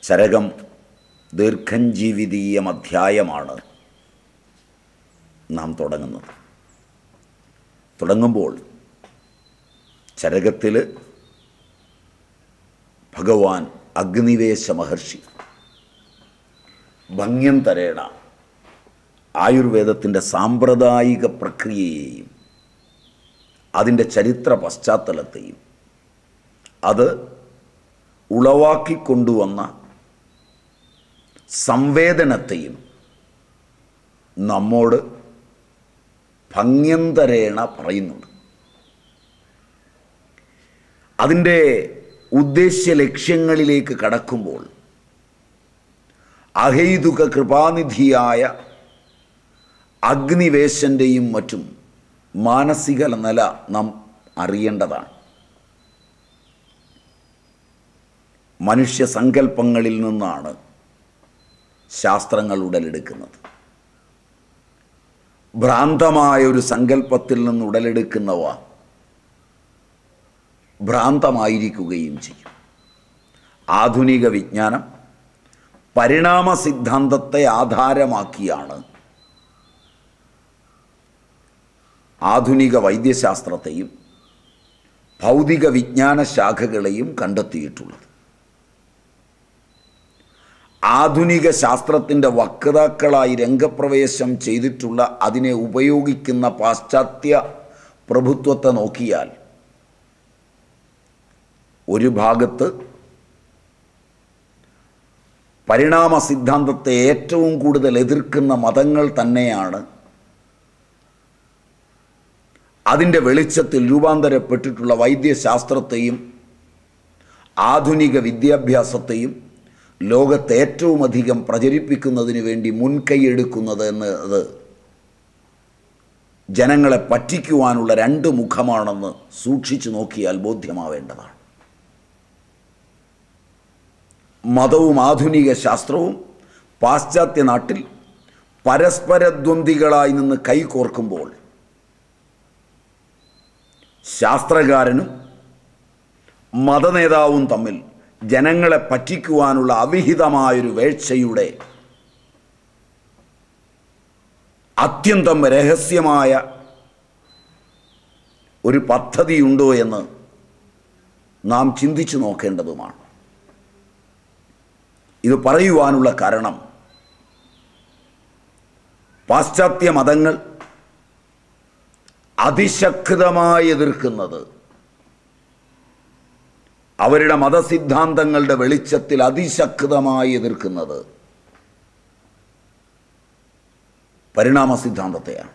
ചരകം ദീർഘഞ്ജീവിതീയം അധ്യായമാണ് നാം തുടങ്ങുന്നത് തുടങ്ങുമ്പോൾ ചരകത്തിൽ ഭഗവാൻ അഗ്നിവേശ മഹർഷി ഭംഗ്യം തരേണ ആയുർവേദത്തിൻ്റെ സാമ്പ്രദായിക പ്രക്രിയയെയും അതിൻ്റെ ചരിത്ര പശ്ചാത്തലത്തെയും അത് ഉളവാക്കിക്കൊണ്ടുവന്ന സംവേദനത്തെയും നമ്മോട് ഭംഗ്യന്തരേണ പറയുന്നുണ്ട് അതിൻ്റെ ഉദ്ദേശ്യ ലക്ഷ്യങ്ങളിലേക്ക് കടക്കുമ്പോൾ അഹൈതുക കൃപാനിധിയായ അഗ്നിവേശൻ്റെയും മറ്റും മാനസിക നില നാം അറിയേണ്ടതാണ് മനുഷ്യ സങ്കല്പങ്ങളിൽ നിന്നാണ് ശാസ്ത്രങ്ങൾ ഉടലെടുക്കുന്നത് ഭ്രാന്തമായ ഒരു സങ്കല്പത്തിൽ നിന്ന് ഉടലെടുക്കുന്നവ ഭ്രാന്തമായിരിക്കുകയും ചെയ്യും ആധുനിക വിജ്ഞാനം പരിണാമ സിദ്ധാന്തത്തെ ആധാരമാക്കിയാണ് ആധുനിക വൈദ്യശാസ്ത്രത്തെയും ഭൗതിക വിജ്ഞാന ശാഖകളെയും കണ്ടെത്തിയിട്ടുള്ളത് ആധുനിക ശാസ്ത്രത്തിൻ്റെ വക്താക്കളായി രംഗപ്രവേശം ചെയ്തിട്ടുള്ള അതിനെ ഉപയോഗിക്കുന്ന പാശ്ചാത്യ പ്രഭുത്വത്തെ നോക്കിയാൽ ഒരു ഭാഗത്ത് പരിണാമ സിദ്ധാന്തത്തെ ഏറ്റവും കൂടുതൽ എതിർക്കുന്ന മതങ്ങൾ തന്നെയാണ് അതിൻ്റെ വെളിച്ചത്തിൽ രൂപാന്തരപ്പെട്ടിട്ടുള്ള വൈദ്യശാസ്ത്രത്തെയും ആധുനിക വിദ്യാഭ്യാസത്തെയും ലോകത്ത് ഏറ്റവും അധികം പ്രചരിപ്പിക്കുന്നതിന് വേണ്ടി മുൻകൈയെടുക്കുന്നത് എന്നത് ജനങ്ങളെ പറ്റിക്കുവാനുള്ള രണ്ട് മുഖമാണെന്ന് സൂക്ഷിച്ചു നോക്കിയാൽ ബോധ്യമാവേണ്ടതാണ് മതവും ആധുനിക ശാസ്ത്രവും പാശ്ചാത്യ നാട്ടിൽ പരസ്പരദ്വന്ദ്വികളായി നിന്ന് കൈകോർക്കുമ്പോൾ ശാസ്ത്രകാരനും മതനേതാവും തമ്മിൽ ജനങ്ങളെ പറ്റിക്കുവാനുള്ള അവിഹിതമായൊരു വേഴ്ചയുടെ അത്യന്തം രഹസ്യമായ ഒരു പദ്ധതിയുണ്ടോ എന്ന് നാം ചിന്തിച്ചു നോക്കേണ്ടതുമാണ് ഇത് പറയുവാനുള്ള കാരണം പാശ്ചാത്യ മതങ്ങൾ അതിശക്തമായി എതിർക്കുന്നത് അവരുടെ മതസിദ്ധാന്തങ്ങളുടെ വെളിച്ചത്തിൽ അതിശക്തമായി എതിർക്കുന്നത് പരിണാമ സിദ്ധാന്തത്തെയാണ്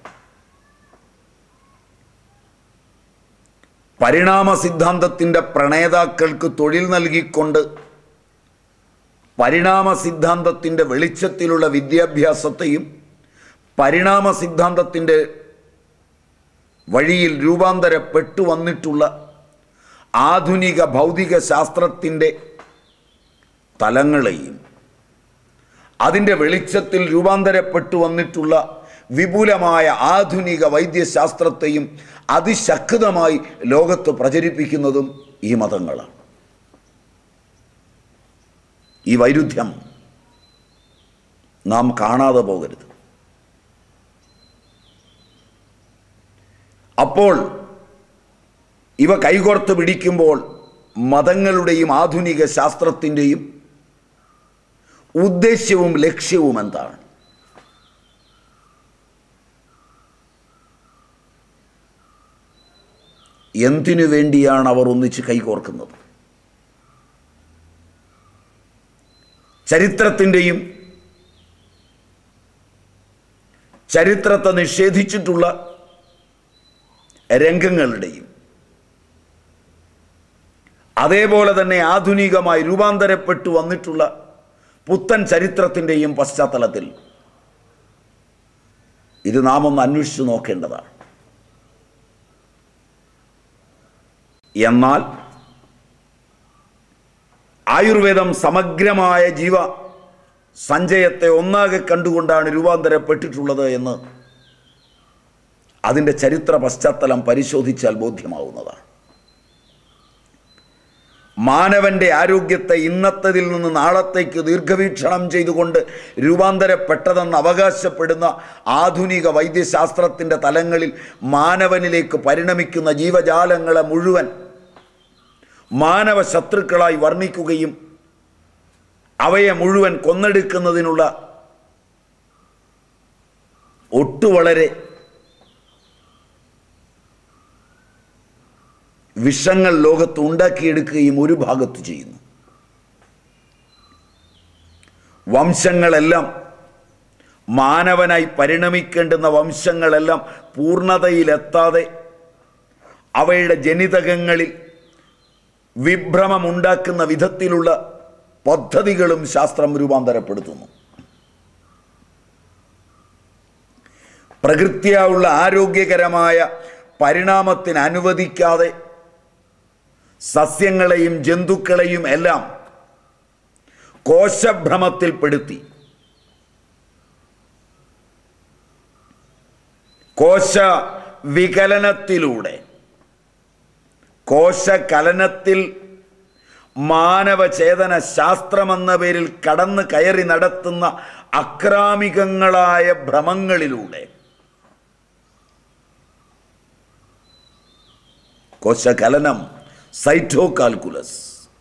പരിണാമ സിദ്ധാന്തത്തിൻ്റെ പ്രണേതാക്കൾക്ക് തൊഴിൽ നൽകിക്കൊണ്ട് പരിണാമ സിദ്ധാന്തത്തിൻ്റെ വെളിച്ചത്തിലുള്ള വിദ്യാഭ്യാസത്തെയും പരിണാമ സിദ്ധാന്തത്തിൻ്റെ വഴിയിൽ രൂപാന്തരപ്പെട്ടു വന്നിട്ടുള്ള ആധുനിക ഭൗതിക ശാസ്ത്രത്തിൻ്റെ തലങ്ങളെയും അതിൻ്റെ വെളിച്ചത്തിൽ രൂപാന്തരപ്പെട്ടു വന്നിട്ടുള്ള വിപുലമായ ആധുനിക വൈദ്യശാസ്ത്രത്തെയും അതിശക്തമായി ലോകത്ത് പ്രചരിപ്പിക്കുന്നതും ഈ മതങ്ങളാണ് ഈ വൈരുദ്ധ്യം നാം കാണാതെ പോകരുത് അപ്പോൾ ഇവ കൈകോർത്ത് പിടിക്കുമ്പോൾ മതങ്ങളുടെയും ആധുനിക ശാസ്ത്രത്തിൻ്റെയും ഉദ്ദേശ്യവും ലക്ഷ്യവും എന്താണ് എന്തിനു വേണ്ടിയാണ് അവർ ഒന്നിച്ച് കൈകോർക്കുന്നത് ചരിത്രത്തിൻ്റെയും ചരിത്രത്തെ നിഷേധിച്ചിട്ടുള്ള രംഗങ്ങളുടെയും അതേപോലെ തന്നെ ആധുനികമായി രൂപാന്തരപ്പെട്ടു വന്നിട്ടുള്ള പുത്തൻ ചരിത്രത്തിൻ്റെയും പശ്ചാത്തലത്തിൽ ഇത് നാം ഒന്ന് അന്വേഷിച്ചു നോക്കേണ്ടതാണ് എന്നാൽ ആയുർവേദം സമഗ്രമായ ജീവ സഞ്ചയത്തെ ഒന്നാകെ കണ്ടുകൊണ്ടാണ് രൂപാന്തരപ്പെട്ടിട്ടുള്ളത് എന്ന് അതിൻ്റെ ചരിത്ര പശ്ചാത്തലം പരിശോധിച്ചാൽ ബോധ്യമാവുന്നതാണ് മാനവന്റെ ആരോഗ്യത്തെ ഇന്നത്തതിൽ നിന്ന് നാളത്തേക്ക് ദീർഘവീക്ഷണം ചെയ്തുകൊണ്ട് രൂപാന്തരപ്പെട്ടതെന്ന് അവകാശപ്പെടുന്ന ആധുനിക വൈദ്യശാസ്ത്രത്തിൻ്റെ തലങ്ങളിൽ മാനവനിലേക്ക് പരിണമിക്കുന്ന ജീവജാലങ്ങളെ മുഴുവൻ മാനവ ശത്രുക്കളായി വർണ്ണിക്കുകയും അവയെ മുഴുവൻ കൊന്നെടുക്കുന്നതിനുള്ള ഒട്ടുവളരെ വിഷങ്ങൾ ലോകത്ത് ഉണ്ടാക്കിയെടുക്കുകയും ഒരു ഭാഗത്ത് ചെയ്യുന്നു വംശങ്ങളെല്ലാം മാനവനായി പരിണമിക്കേണ്ടുന്ന വംശങ്ങളെല്ലാം പൂർണ്ണതയിലെത്താതെ അവയുടെ ജനിതകങ്ങളിൽ വിഭ്രമമുണ്ടാക്കുന്ന വിധത്തിലുള്ള പദ്ധതികളും ശാസ്ത്രം രൂപാന്തരപ്പെടുത്തുന്നു പ്രകൃത്യാവുള്ള ആരോഗ്യകരമായ പരിണാമത്തിന് അനുവദിക്കാതെ സസ്യങ്ങളെയും ജന്തുക്കളെയും എല്ലാം കോശഭ്രമത്തിൽപ്പെടുത്തി കോശ വികലനത്തിലൂടെ കോശകലനത്തിൽ മാനവചേതന ശാസ്ത്രമെന്ന പേരിൽ കടന്ന് കയറി നടത്തുന്ന അക്രാമികങ്ങളായ ഭ്രമങ്ങളിലൂടെ കോശകലനം സൈറ്റോ കാൽക്കുലസ്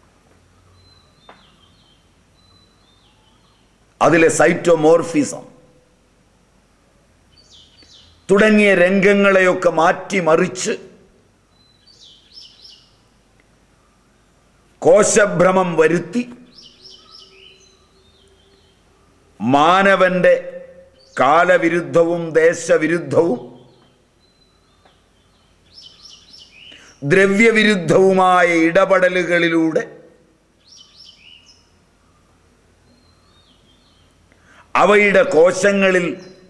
അതിലെ സൈറ്റോമോർഫിസം തുടങ്ങിയ രംഗങ്ങളെയൊക്കെ മാറ്റിമറിച്ച് കോശഭ്രമം വരുത്തി മാനവന്റെ കാലവിരുദ്ധവും ദേശവിരുദ്ധവും ദ്രവ്യവിരുദ്ധവുമായ ഇടപെടലുകളിലൂടെ അവയുടെ കോശങ്ങളിൽ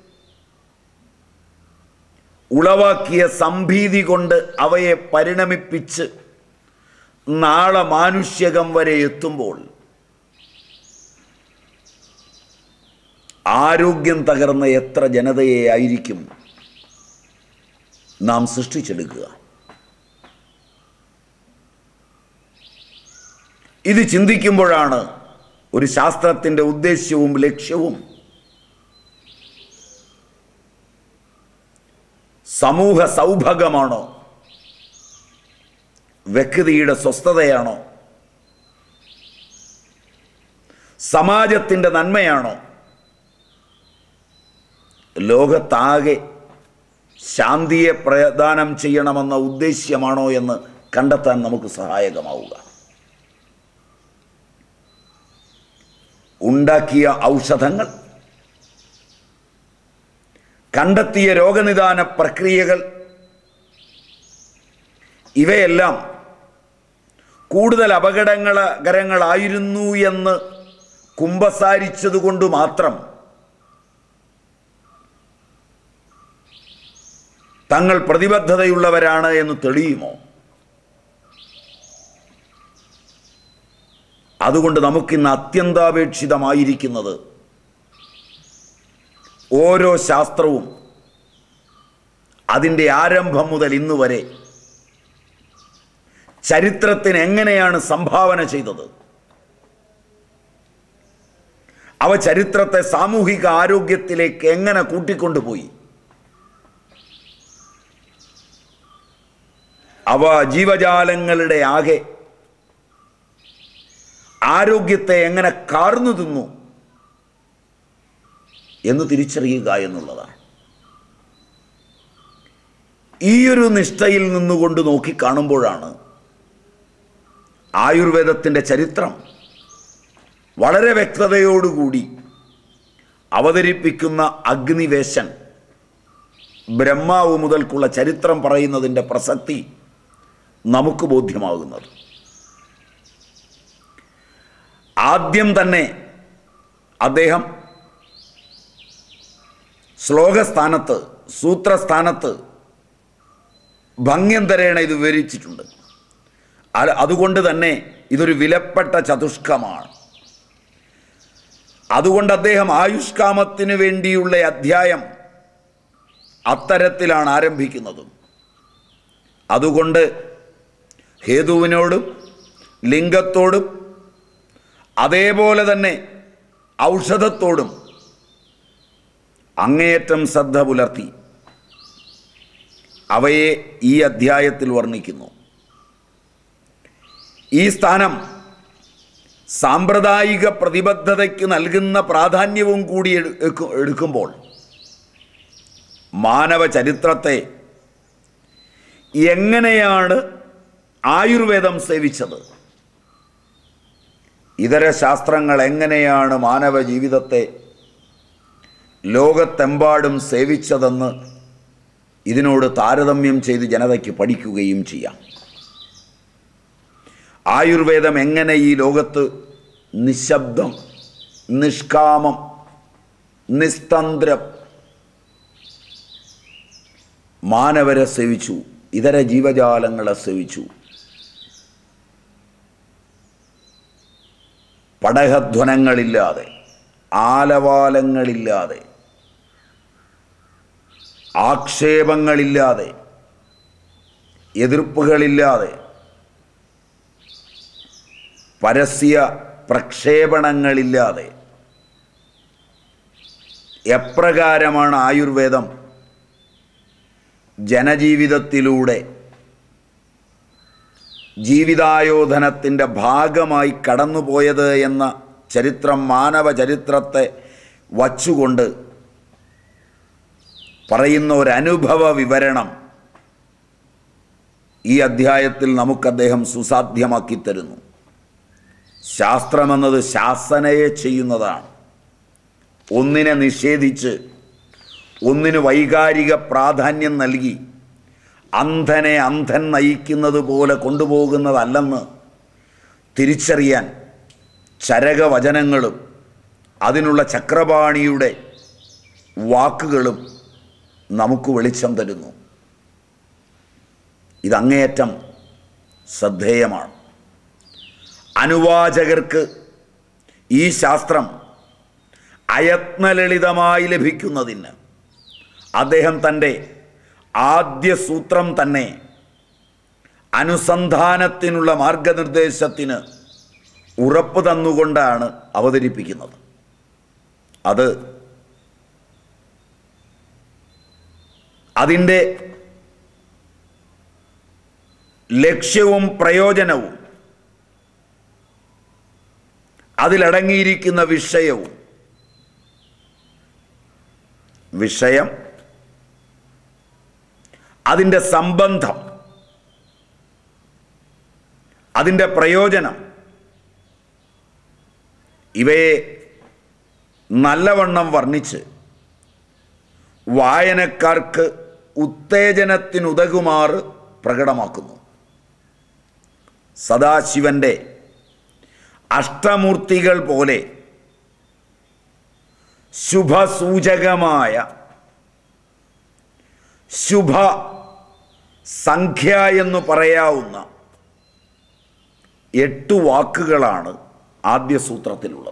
ഉളവാക്കിയ സംഭീതി കൊണ്ട് അവയെ പരിണമിപ്പിച്ച് നാളെ മാനുഷ്യകം വരെ എത്തുമ്പോൾ ആരോഗ്യം തകർന്ന എത്ര ജനതയെ ആയിരിക്കും നാം സൃഷ്ടിച്ചെടുക്കുക ഇത് ചിന്തിക്കുമ്പോഴാണ് ഒരു ശാസ്ത്രത്തിൻ്റെ ഉദ്ദേശ്യവും ലക്ഷ്യവും സമൂഹ സൗഭാഗമാണോ വ്യക്തിയുടെ സ്വസ്ഥതയാണോ സമാജത്തിൻ്റെ നന്മയാണോ ലോകത്താകെ ശാന്തിയെ പ്രദാനം ചെയ്യണമെന്ന ഉദ്ദേശ്യമാണോ എന്ന് കണ്ടെത്താൻ നമുക്ക് സഹായകമാവുക ഉണ്ടാക്കിയ ഔഷധങ്ങൾ കണ്ടെത്തിയ രോഗനിദാന പ്രക്രിയകൾ ഇവയെല്ലാം കൂടുതൽ അപകടങ്ങളകരങ്ങളായിരുന്നു എന്ന് കുമ്പസാരിച്ചതുകൊണ്ട് മാത്രം തങ്ങൾ പ്രതിബദ്ധതയുള്ളവരാണ് എന്ന് തെളിയുമോ അതുകൊണ്ട് നമുക്കിന്ന് അത്യന്താപേക്ഷിതമായിരിക്കുന്നത് ഓരോ ശാസ്ത്രവും അതിൻ്റെ ആരംഭം മുതൽ ഇന്ന് വരെ ചരിത്രത്തിന് എങ്ങനെയാണ് സംഭാവന ചെയ്തത് അവ ചരിത്രത്തെ സാമൂഹിക ആരോഗ്യത്തിലേക്ക് എങ്ങനെ കൂട്ടിക്കൊണ്ടുപോയി അവ ജീവജാലങ്ങളുടെ ആകെ ആരോഗ്യത്തെ എങ്ങനെ കാർന്നു തിന്നു എന്ന് തിരിച്ചറിയുക എന്നുള്ളതാണ് ഈ ഒരു നിഷ്ഠയിൽ നിന്നുകൊണ്ട് നോക്കിക്കാണുമ്പോഴാണ് ആയുർവേദത്തിൻ്റെ ചരിത്രം വളരെ വ്യക്തതയോടുകൂടി അവതരിപ്പിക്കുന്ന അഗ്നിവേശൻ ബ്രഹ്മാവ് മുതൽക്കുള്ള ചരിത്രം പറയുന്നതിൻ്റെ പ്രസക്തി നമുക്ക് ബോധ്യമാകുന്നത് ആദ്യം തന്നെ അദ്ദേഹം ശ്ലോകസ്ഥാനത്ത് സൂത്രസ്ഥാനത്ത് ഭംഗ്യന്തരേണ ഇത് വിവരിച്ചിട്ടുണ്ട് അ- അതുകൊണ്ട് തന്നെ ഇതൊരു വിലപ്പെട്ട ചതുഷ്കമാണ് അതുകൊണ്ട് അദ്ദേഹം ആയുഷ്കാമത്തിന് വേണ്ടിയുള്ള അധ്യായം അത്തരത്തിലാണ് ആരംഭിക്കുന്നത് അതുകൊണ്ട് ഹേതുവിനോടും ലിംഗത്തോടും അതേപോലെ തന്നെ ഔഷധത്തോടും അങ്ങേയറ്റം ശ്രദ്ധ പുലർത്തി അവയെ ഈ അധ്യായത്തിൽ വർണ്ണിക്കുന്നു ഈ സ്ഥാനം സാമ്പ്രദായിക പ്രതിബദ്ധതയ്ക്ക് നൽകുന്ന പ്രാധാന്യവും കൂടി എടുക്കു- എടുക്കുമ്പോൾ മാനവ ചരിത്രത്തെ എങ്ങനെയാണ് ആയുർവേദം സേവിച്ചത് ഇതര ശാസ്ത്രങ്ങൾ എങ്ങനെയാണ് മാനവ ജീവിതത്തെ ലോകത്തെമ്പാടും സേവിച്ചതെന്ന് ഇതിനോട് താരതമ്യം ചെയ്ത് ജനതയ്ക്ക് പഠിക്കുകയും ചെയ്യാം ആയുർവേദം എങ്ങനെ ഈ ലോകത്ത് നിശബ്ദം നിഷ്കാമം നിസ്തന്ത്രം മാനവരെ സേവിച്ചു ഇതര ജീവജാലങ്ങളെ സേവിച്ചു പടഹധ്വനങ്ങളില്ലാതെ ആലവാലങ്ങളില്ലാതെ ആക്ഷേപങ്ങളില്ലാതെ എതിർപ്പുകളില്ലാതെ പരസ്യ പ്രക്ഷേപണങ്ങളില്ലാതെ എപ്രകാരമാണ് ആയുർവേദം ജനജീവിതത്തിലൂടെ ജീവിതായോധനത്തിൻ്റെ ഭാഗമായി കടന്നുപോയത് എന്ന ചരിത്രം മാനവ ചരിത്രത്തെ വച്ചുകൊണ്ട് പറയുന്ന ഒരു അനുഭവ വിവരണം ഈ അധ്യായത്തിൽ നമുക്ക് അദ്ദേഹം സുസാധ്യമാക്കി തരുന്നു ശാസ്ത്രമെന്നത് ശാസനയെ ചെയ്യുന്നതാണ് ഒന്നിനെ നിഷേധിച്ച് ഒന്നിന് വൈകാരിക പ്രാധാന്യം നൽകി അന്ധനെ അന്ധൻ നയിക്കുന്നത് പോലെ കൊണ്ടുപോകുന്നതല്ലെന്ന് തിരിച്ചറിയാൻ ചരകവചനങ്ങളും അതിനുള്ള ചക്രപാണിയുടെ വാക്കുകളും നമുക്ക് വെളിച്ചം തരുന്നു ഇതങ്ങേയറ്റം ശ്രദ്ധേയമാണ് അനുവാചകർക്ക് ഈ ശാസ്ത്രം അയത്നലളിതമായി ലഭിക്കുന്നതിന് അദ്ദേഹം തൻ്റെ ആദ്യ സൂത്രം തന്നെ അനുസന്ധാനത്തിനുള്ള മാർഗനിർദ്ദേശത്തിന് ഉറപ്പ് തന്നുകൊണ്ടാണ് അവതരിപ്പിക്കുന്നത് അത് അതിൻ്റെ ലക്ഷ്യവും പ്രയോജനവും അതിലടങ്ങിയിരിക്കുന്ന വിഷയവും വിഷയം അതിൻ്റെ സംബന്ധം അതിൻ്റെ പ്രയോജനം ഇവയെ നല്ലവണ്ണം വർണ്ണിച്ച് വായനക്കാർക്ക് ഉത്തേജനത്തിനുതകുമാറ് പ്രകടമാക്കുന്നു സദാശിവൻ്റെ അഷ്ടമൂർത്തികൾ പോലെ ശുഭസൂചകമായ ശുഭ സംഖ്യ എന്ന് പറയാവുന്ന എട്ട് വാക്കുകളാണ് ആദ്യ സൂത്രത്തിലുള്ളത്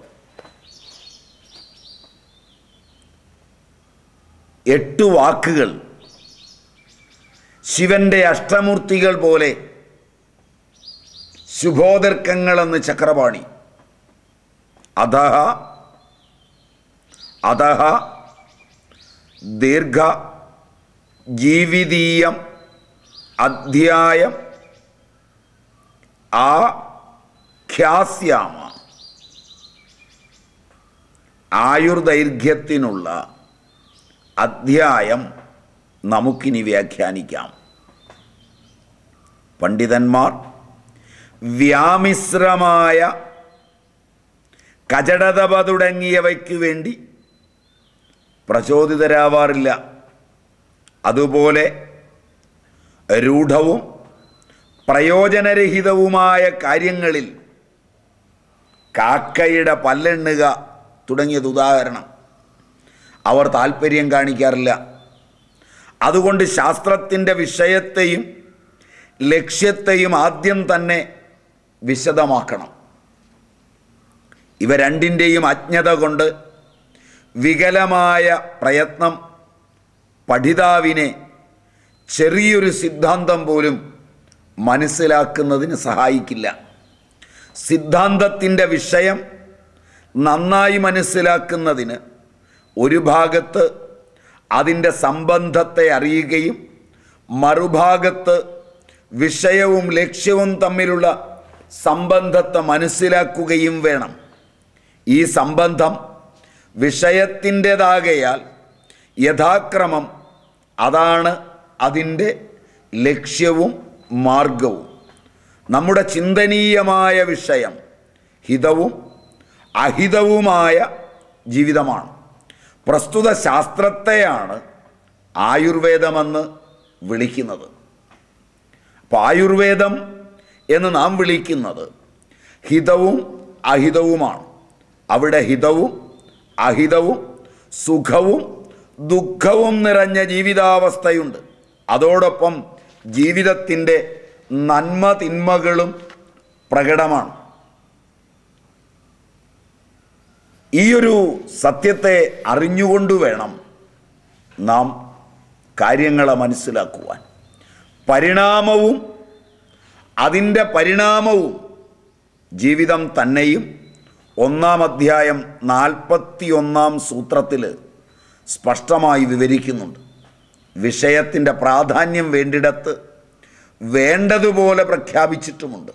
എട്ട് വാക്കുകൾ ശിവന്റെ അഷ്ടമൂർത്തികൾ പോലെ ശുഭോദർക്കങ്ങളെന്ന് ചക്രപാണി അധഹ അധഹ ദീർഘ ജീവിതീയം അധ്യായം ആ ഖ്യാസ്യാമ ആയുർദൈർഘ്യത്തിനുള്ള അധ്യായം നമുക്കിനി വ്യാഖ്യാനിക്കാം പണ്ഡിതന്മാർ വ്യാമിശ്രമായ കചടതപ തുടങ്ങിയവയ്ക്ക് വേണ്ടി പ്രചോദിതരാവാറില്ല അതുപോലെ രൂഢവും പ്രയോജനരഹിതവുമായ കാര്യങ്ങളിൽ കാക്കയുടെ പല്ലെണ്ണുക തുടങ്ങിയത് ഉദാഹരണം അവർ താല്പര്യം കാണിക്കാറില്ല അതുകൊണ്ട് ശാസ്ത്രത്തിൻ്റെ വിഷയത്തെയും ലക്ഷ്യത്തെയും ആദ്യം തന്നെ വിശദമാക്കണം ഇവ രണ്ടിൻ്റെയും അജ്ഞത കൊണ്ട് വികലമായ പ്രയത്നം പഠിതാവിനെ ചെറിയൊരു സിദ്ധാന്തം പോലും മനസ്സിലാക്കുന്നതിന് സഹായിക്കില്ല സിദ്ധാന്തത്തിൻ്റെ വിഷയം നന്നായി മനസ്സിലാക്കുന്നതിന് ഒരു ഭാഗത്ത് അതിൻ്റെ സംബന്ധത്തെ അറിയുകയും മറുഭാഗത്ത് വിഷയവും ലക്ഷ്യവും തമ്മിലുള്ള സംബന്ധത്തെ മനസ്സിലാക്കുകയും വേണം ഈ സംബന്ധം വിഷയത്തിൻ്റെതാകയാൽ യഥാക്രമം അതാണ് അതിൻ്റെ ലക്ഷ്യവും മാർഗവും നമ്മുടെ ചിന്തനീയമായ വിഷയം ഹിതവും അഹിതവുമായ ജീവിതമാണ് പ്രസ്തുത ശാസ്ത്രത്തെയാണ് ആയുർവേദമെന്ന് വിളിക്കുന്നത് അപ്പോൾ ആയുർവേദം എന്ന് നാം വിളിക്കുന്നത് ഹിതവും അഹിതവുമാണ് അവിടെ ഹിതവും അഹിതവും സുഖവും ദുഃഖവും നിറഞ്ഞ ജീവിതാവസ്ഥയുണ്ട് അതോടൊപ്പം ജീവിതത്തിൻ്റെ നന്മ തിന്മകളും പ്രകടമാണ് ഈയൊരു സത്യത്തെ അറിഞ്ഞുകൊണ്ട് വേണം നാം കാര്യങ്ങളെ മനസ്സിലാക്കുവാൻ പരിണാമവും അതിൻ്റെ പരിണാമവും ജീവിതം തന്നെയും ഒന്നാം അധ്യായം നാൽപ്പത്തി ഒന്നാം സൂത്രത്തിൽ സ്പഷ്ടമായി വിവരിക്കുന്നുണ്ട് വിഷയത്തിൻ്റെ പ്രാധാന്യം വേണ്ടിടത്ത് വേണ്ടതുപോലെ പ്രഖ്യാപിച്ചിട്ടുമുണ്ട്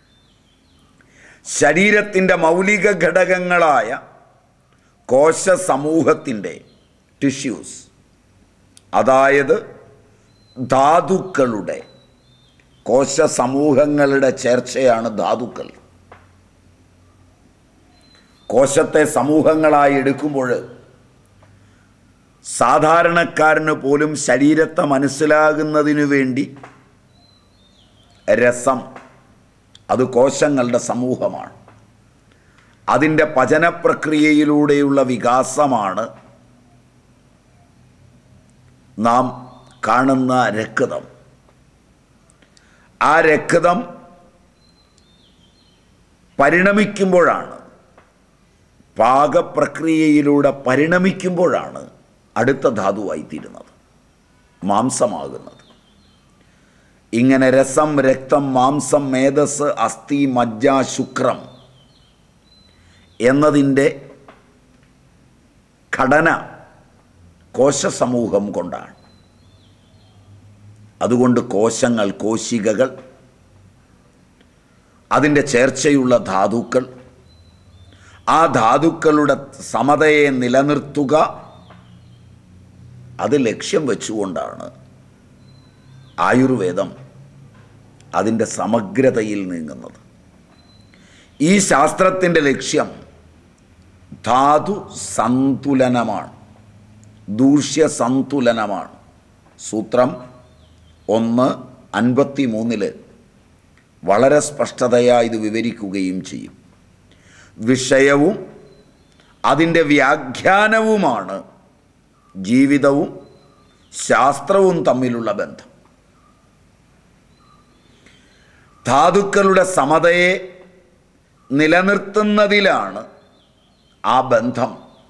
ശരീരത്തിൻ്റെ മൗലിക ഘടകങ്ങളായ കോശ സമൂഹത്തിൻ്റെ ടിഷ്യൂസ് അതായത് ധാതുക്കളുടെ കോശ സമൂഹങ്ങളുടെ ചേർച്ചയാണ് ധാതുക്കൾ കോശത്തെ സമൂഹങ്ങളായി എടുക്കുമ്പോൾ സാധാരണക്കാരന് പോലും ശരീരത്തെ മനസ്സിലാകുന്നതിനു വേണ്ടി രസം അത് കോശങ്ങളുടെ സമൂഹമാണ് അതിൻ്റെ പചന പ്രക്രിയയിലൂടെയുള്ള വികാസമാണ് നാം കാണുന്ന രക്തം ആ രക്തം പരിണമിക്കുമ്പോഴാണ് പാകപ്രക്രിയയിലൂടെ പരിണമിക്കുമ്പോഴാണ് അടുത്ത ധാതുവായിത്തീരുന്നത് മാംസമാകുന്നത് ഇങ്ങനെ രസം രക്തം മാംസം മേധസ് അസ്ഥി മജ്ജ ശുക്രം എന്നതിൻ്റെ ഘടന കോശസമൂഹം കൊണ്ടാണ് അതുകൊണ്ട് കോശങ്ങൾ കോശികകൾ അതിൻ്റെ ചേർച്ചയുള്ള ധാതുക്കൾ ആ ധാതുക്കളുടെ സമതയെ നിലനിർത്തുക അത് ലക്ഷ്യം വെച്ചുകൊണ്ടാണ് ആയുർവേദം അതിൻ്റെ സമഗ്രതയിൽ നീങ്ങുന്നത് ഈ ശാസ്ത്രത്തിൻ്റെ ലക്ഷ്യം ധാതു സന്തുലനമാണ് ദൂഷ്യ സന്തുലനമാണ് സൂത്രം ഒന്ന് അൻപത്തി മൂന്നില് വളരെ സ്പഷ്ടതയായി ഇത് വിവരിക്കുകയും ചെയ്യും വിഷയവും അതിൻ്റെ വ്യാഖ്യാനവുമാണ് ജീവിതവും ശാസ്ത്രവും തമ്മിലുള്ള ബന്ധം ധാതുക്കളുടെ സമതയെ നിലനിർത്തുന്നതിലാണ് ആ ബന്ധം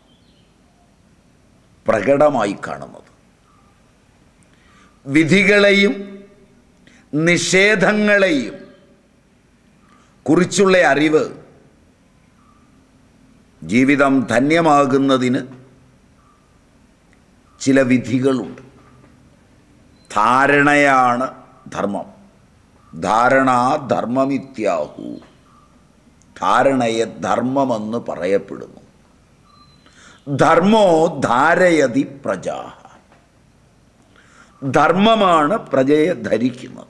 പ്രകടമായി കാണുന്നത് വിധികളെയും നിഷേധങ്ങളെയും കുറിച്ചുള്ള അറിവ് ജീവിതം ധന്യമാകുന്നതിന് ചില വിധികളുണ്ട് ധാരണയാണ് ധർമ്മം ധാരണ ധർമ്മമിത്യാഹു ധാരണയെ ധർമ്മമെന്ന് പറയപ്പെടുന്നു ധർമ്മോ ധാരയതി പ്രജാ ധർമ്മമാണ് പ്രജയെ ധരിക്കുന്നത്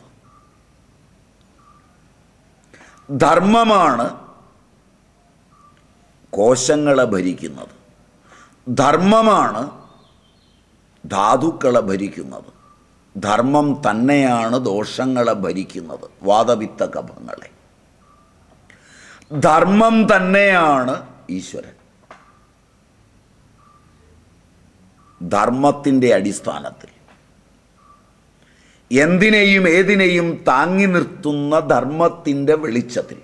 ധർമ്മമാണ് കോശങ്ങളെ ഭരിക്കുന്നത് ധർമ്മമാണ് ധാതുക്കളെ ഭരിക്കുന്നത് ധർമ്മം തന്നെയാണ് ദോഷങ്ങളെ ഭരിക്കുന്നത് വാദവിത്ത കഫങ്ങളെ ധർമ്മം തന്നെയാണ് ഈശ്വരൻ ധർമ്മത്തിൻ്റെ അടിസ്ഥാനത്തിൽ എന്തിനേയും ഏതിനെയും താങ്ങി നിർത്തുന്ന ധർമ്മത്തിൻ്റെ വെളിച്ചത്തിൽ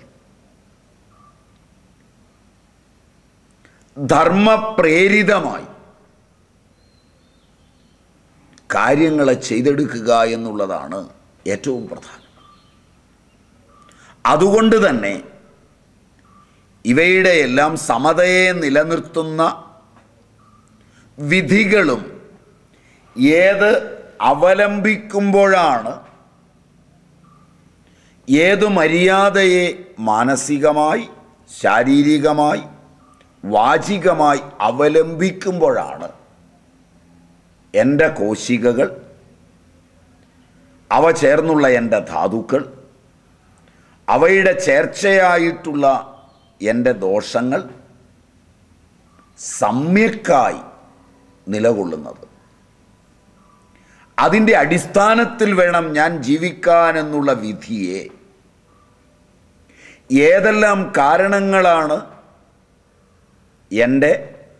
ധർമ്മപ്രേരിതമായി കാര്യങ്ങളെ ചെയ്തെടുക്കുക എന്നുള്ളതാണ് ഏറ്റവും പ്രധാനം അതുകൊണ്ട് തന്നെ ഇവയുടെ എല്ലാം സമതയെ നിലനിർത്തുന്ന വിധികളും ഏത് അവലംബിക്കുമ്പോഴാണ് ഏതു മര്യാദയെ മാനസികമായി ശാരീരികമായി വാചികമായി അവലംബിക്കുമ്പോഴാണ് എൻ്റെ കോശികകൾ അവ ചേർന്നുള്ള എൻ്റെ ധാതുക്കൾ അവയുടെ ചേർച്ചയായിട്ടുള്ള എൻ്റെ ദോഷങ്ങൾ സമ്യക്കായി നിലകൊള്ളുന്നത് അതിൻ്റെ അടിസ്ഥാനത്തിൽ വേണം ഞാൻ ജീവിക്കാൻ എന്നുള്ള വിധിയെ ഏതെല്ലാം കാരണങ്ങളാണ് എൻ്റെ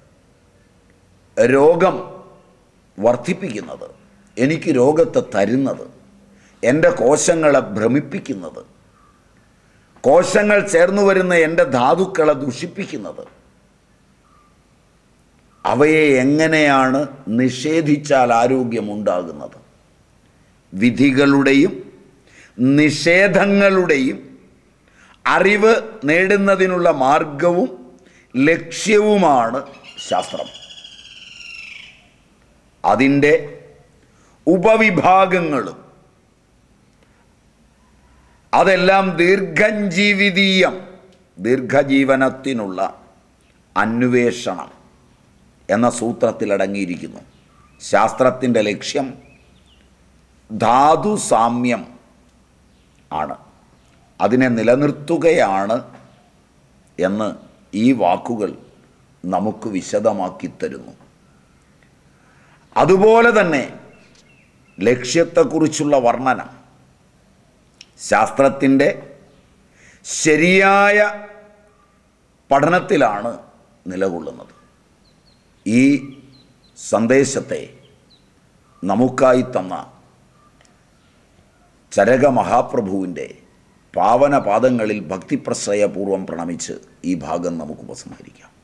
രോഗം വർദ്ധിപ്പിക്കുന്നത് എനിക്ക് രോഗത്തെ തരുന്നത് എൻ്റെ കോശങ്ങളെ ഭ്രമിപ്പിക്കുന്നത് കോശങ്ങൾ ചേർന്നു വരുന്ന എൻ്റെ ധാതുക്കളെ ദുഷിപ്പിക്കുന്നത് അവയെ എങ്ങനെയാണ് നിഷേധിച്ചാൽ ആരോഗ്യമുണ്ടാകുന്നത് വിധികളുടെയും നിഷേധങ്ങളുടെയും അറിവ് നേടുന്നതിനുള്ള മാർഗവും ലക്ഷ്യവുമാണ് ശാസ്ത്രം അതിൻ്റെ ഉപവിഭാഗങ്ങളും അതെല്ലാം ദീർഘജീവിതീയം ദീർഘജീവനത്തിനുള്ള അന്വേഷണം എന്ന സൂത്രത്തിൽ അടങ്ങിയിരിക്കുന്നു ശാസ്ത്രത്തിൻ്റെ ലക്ഷ്യം ധാതു സാമ്യം ആണ് അതിനെ നിലനിർത്തുകയാണ് എന്ന് ഈ വാക്കുകൾ നമുക്ക് വിശദമാക്കി തരുന്നു അതുപോലെ തന്നെ ലക്ഷ്യത്തെക്കുറിച്ചുള്ള വർണ്ണന ശാസ്ത്രത്തിൻ്റെ ശരിയായ പഠനത്തിലാണ് നിലകൊള്ളുന്നത് ഈ സന്ദേശത്തെ നമുക്കായി തന്ന ചരക മഹാപ്രഭുവിൻ്റെ പാവന പാദങ്ങളിൽ ഭക്തിപ്രശ്രയപൂർവം പ്രണമിച്ച് ഈ ഭാഗം നമുക്ക് ഉപസംഹരിക്കാം